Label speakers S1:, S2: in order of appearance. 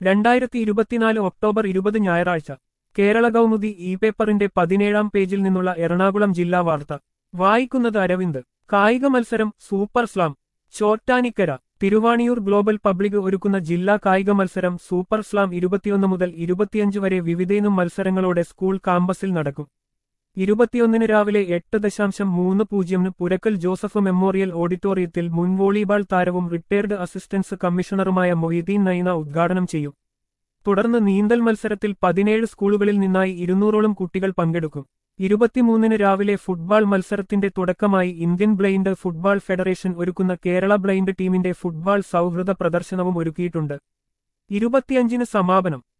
S1: രണ്ടായിരത്തി ഇരുപത്തിനാല് ഒക്ടോബർ ഇരുപത് ഞായറാഴ്ച കേരള കൗമുദി ഇ പേപ്പറിന്റെ പതിനേഴാം പേജിൽ നിന്നുള്ള എറണാകുളം ജില്ലാ വാർത്ത വായിക്കുന്നത് അരവിന്ദ് കായിക മത്സരം super slam Chottanikkara Thiruvaniyoor global public ഒരുക്കുന്ന ജില്ലാ കായിക മത്സരം സൂപ്പർ സ്ലാം ഇരുപത്തിയൊന്ന് മുതൽ ഇരുപത്തിയഞ്ച് വരെ വിവിധയിനം മത്സരങ്ങളോടെ സ്കൂൾ കാമ്പസിൽ നടക്കും ഇരുപത്തിയൊന്നിന് രാവിലെ എട്ട് ദശാംശം മൂന്ന് പൂജ്യമിന് പുരക്കൽ ജോസഫ് മെമ്മോറിയൽ ഓഡിറ്റോറിയത്തിൽ മുൻ വോളിബാൾ താരവും റിട്ടയർഡ് അസിസ്റ്റൻസ് കമ്മീഷണറുമായ മൊയ്തീൻ നൈന ഉദ്ഘാടനം ചെയ്യും തുടർന്ന് നീന്തൽ മത്സരത്തിൽ പതിനേഴ് സ്കൂളുകളിൽ നിന്നായി ഇരുന്നൂറോളം കുട്ടികൾ പങ്കെടുക്കും ഇരുപത്തിമൂന്നിന് രാവിലെ ഫുട്ബോൾ മത്സരത്തിന്റെ തുടക്കമായി ഇന്ത്യൻ ബ്ലൈൻഡ് ഫുട്ബോൾ ഫെഡറേഷൻ ഒരുക്കുന്ന കേരള ബ്ലൈൻഡ് ടീമിന്റെ ഫുട്ബോൾ സൗഹൃദ പ്രദർശനവും ഒരുക്കിയിട്ടുണ്ട് ഇരുപത്തിയഞ്ചിന് സമാപനം